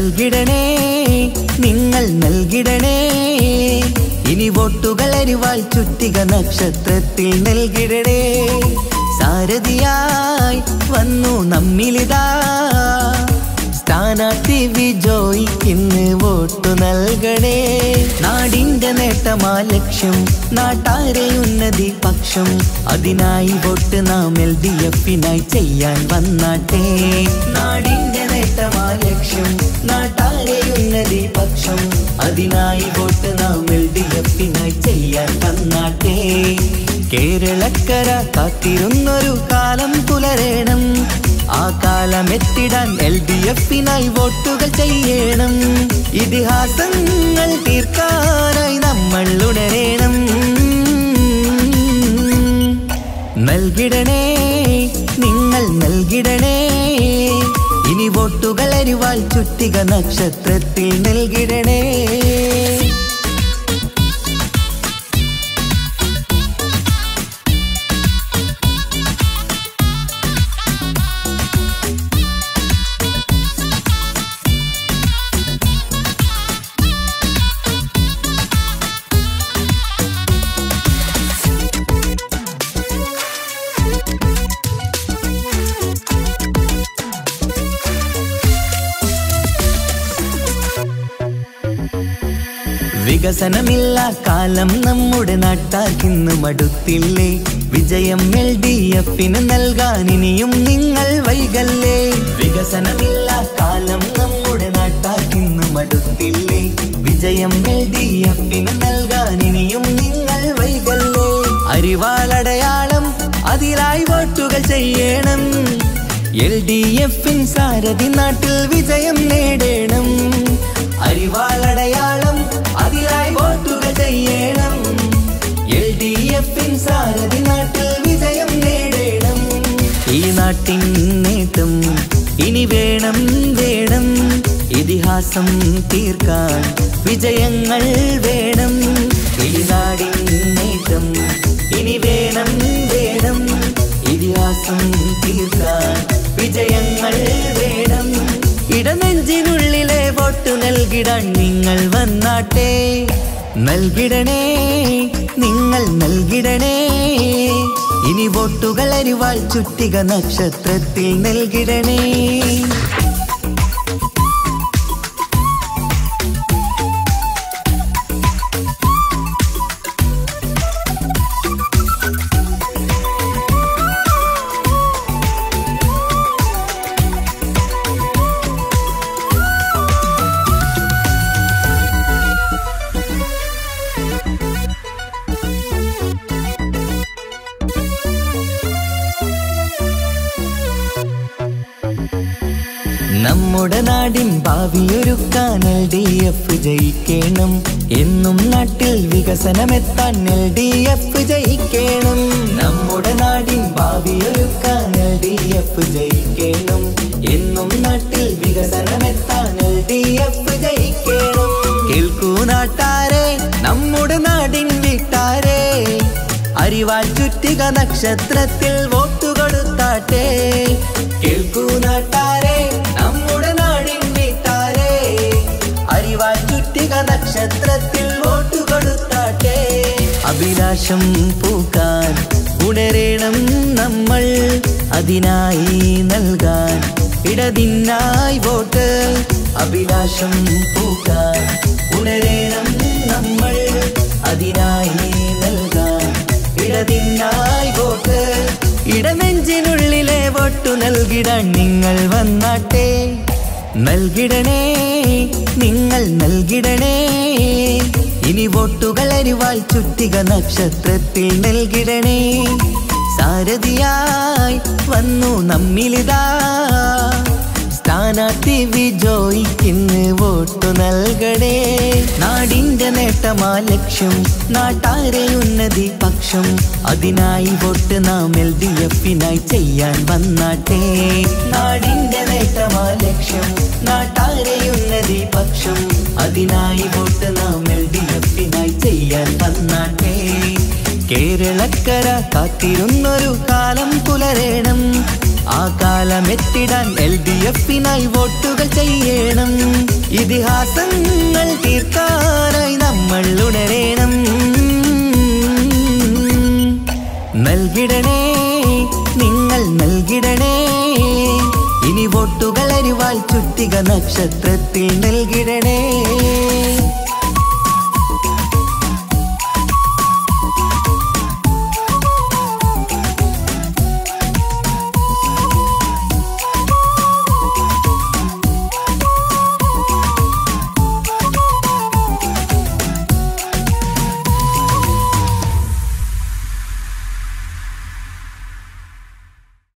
നൽകിടണേ നിങ്ങൾ നൽകിടണേ ഇനി വോട്ടുകൾ അരിവാൾ ചുറ്റിക നക്ഷത്രത്തിൽ നൽകിടണേ സാരഥിയായി വന്നു നമ്മിലിതാ സ്ഥാനാർത്ഥി വിജോയിക്കിന്ന് വോട്ടു നൽകണേ നാടിന്റെ നേട്ടമാ ലക്ഷ്യം നാട്ടാരെ ഉന്നതി പക്ഷം അതിനായി വോട്ട് നാം എൽ ഡി എഫിനായി ചെയ്യാൻ വന്നാട്ടെ നാടിന്റെ നേട്ടമാ ലക്ഷ്യം നാട്ടാരെ ഉന്നതി പക്ഷം അതിനായി വോട്ട് നാം എൽ ഡി എഫിനായി ചെയ്യാൻ വന്നാട്ടെ കേരളക്കര കാത്തിരുന്നൊരു കാലം പുലരേണം ആ കാലം എത്തിടാൻ എൽ ഡി എഫിനായി വോട്ടുകൾ ചെയ്യണം ഇതിഹാസങ്ങൾ തീർക്കാനായി നമ്മൾ ഉണരേണം നൽകിടണേ നിങ്ങൾ നൽകിടണേ ഇനി വോട്ടുകൾ അരിവാൾ ചുറ്റിക നക്ഷത്രത്തിൽ നൽകിടണേ വികസനമില്ല കാലം നമ്മുടെ നാട്ടാക്കിന്ന് മടുത്തില്ലേ വിജയം എൽ ഡി എഫിന് നൽകാൻ ഇനിയും നിങ്ങൾ വൈകല്ലേ വികസനമില്ല കാലം നമ്മുടെ നാട്ടാക്കിന്ന് മടുത്തില്ലേ വിജയം എൽ ഡി എഫിന് നൽകാൻ ഇനിയും നിങ്ങൾ വൈകല്ലേ അരിവാളടയാളം അതിലായി വോട്ടുകൾ ചെയ്യണം എൽ ഡി എഫിൻ സാരഥി നാട്ടിൽ വിജയം നേടണം അരിവാളടയാളം അതിലായി വോട്ടുകൾ ചെയ്യണം എൽ ഡി എഫിൻ സാരഥി നാട്ടിൽ വിജയം നേടണം ഈ നാട്ടിൻ നേട്ടം ഇനി വേണം വേണം ഇതിഹാസം തീർക്കാൻ വിജയങ്ങൾ വേണം ഈ നാടിൻ നേട്ടം ഇനി വേണം വേണം ഇതിഹാസം തീർക്കാൻ വിജയങ്ങൾ വേണം ഇടനെഞ്ചിനുള്ളിലെ വോട്ട് നൽകിടാൻ നിങ്ങൾ വന്നാട്ടെ നൽകിടണേ നിങ്ങൾ നൽകിടണേ ഇനി വോട്ടുകൾ അരിവാൾ ചുറ്റിക നക്ഷത്രത്തിൽ നൽകിടണേ നമ്മുടെ നാടിൻ ഭാവിയൊരുക്കാൻ എൽ ഡി എഫ് ജയിക്കണം എന്നും നാട്ടിൽ വികസനമെത്താൻ എൽ ഡി എഫ് ജയിക്കണം നമ്മുടെ നാടിൻ ഭാവിയൊരുക്കാൻ എൽ ഡി എഫ് ജയിക്കണം എന്നും നാട്ടിൽ വികസനമെത്താൻ എൽ ഡി എഫ് ജയിക്കണം കേൾക്കൂ നാട്ടാരെ നമ്മുടെ നാടിൻ വീട്ടാരെ അരിവാൾ ചുറ്റിക നക്ഷത്രത്തിൽ വോട്ടു കൊടുത്താട്ടെ കേൾക്കൂ നാട്ടാരെ നമ്മുടെ നാടിൻ വീട്ടാരെ അരിവാൾ ചുറ്റിക നക്ഷത്രത്തിൽ വോട്ടു കൊടുത്താട്ടെ അഭിലാഷം പൂക്കാൻ ഉണരേണം നമ്മൾ അതിനായി നൽകാൻ ഇടതിനായി വോട്ട് അഭിലാഷം പൂക്കാൻ ഉണരേണം നമ്മൾ അതിനായി നൽകാൻ ഇടതിനായി വോട്ട് ഇടനെഞ്ചിനുള്ളിലെ വോട്ടു നൽകിടാൻ നിങ്ങൾ വന്നാട്ടെ നൽകിടണേ നിങ്ങൾ നൽകിടണേ ഇനി വോട്ടുകൾ അരിവാൾ ചുറ്റിക നക്ഷത്രത്തിൽ നൽകിടണേ സാരഥിയായി വന്നു നമ്മിലിതാ സ്ഥാനാർത്ഥി വിജോയിക്കിന്ന് വോട്ടു നൽകണേ നാടിന്റെ നേട്ടമാ ലക്ഷ്യം നാട്ടാരെ ഉന്നതി പക്ഷം അതിനായി വോട്ട് നാം എൽ ഡി എഫിനായി ചെയ്യാൻ വന്നാട്ടെ നാടിന്റെ നേട്ടമാ ലക്ഷ്യം നാട്ടാരെ ഉന്നതി പക്ഷം അതിനായി വോട്ട് നാം എൽ ഡി എഫിനായി ചെയ്യാൻ വന്നാട്ടെ കേരളക്കര കാത്തിരുന്നൊരു കാലം പുലരേണം ആ കാലമെത്തിടാൻ എൽ ഡി എഫിനായി വോട്ടുകൾ ചെയ്യണം ഇതിഹാസങ്ങൾ തീർക്കാനായി നമ്മൾ ഉണരേണം നൽകിടണേ നിങ്ങൾ നൽകിടണേ ഇനി വോട്ടുകൾ അരിവാൾ ചുറ്റിക നക്ഷത്രത്തിൽ നെൽ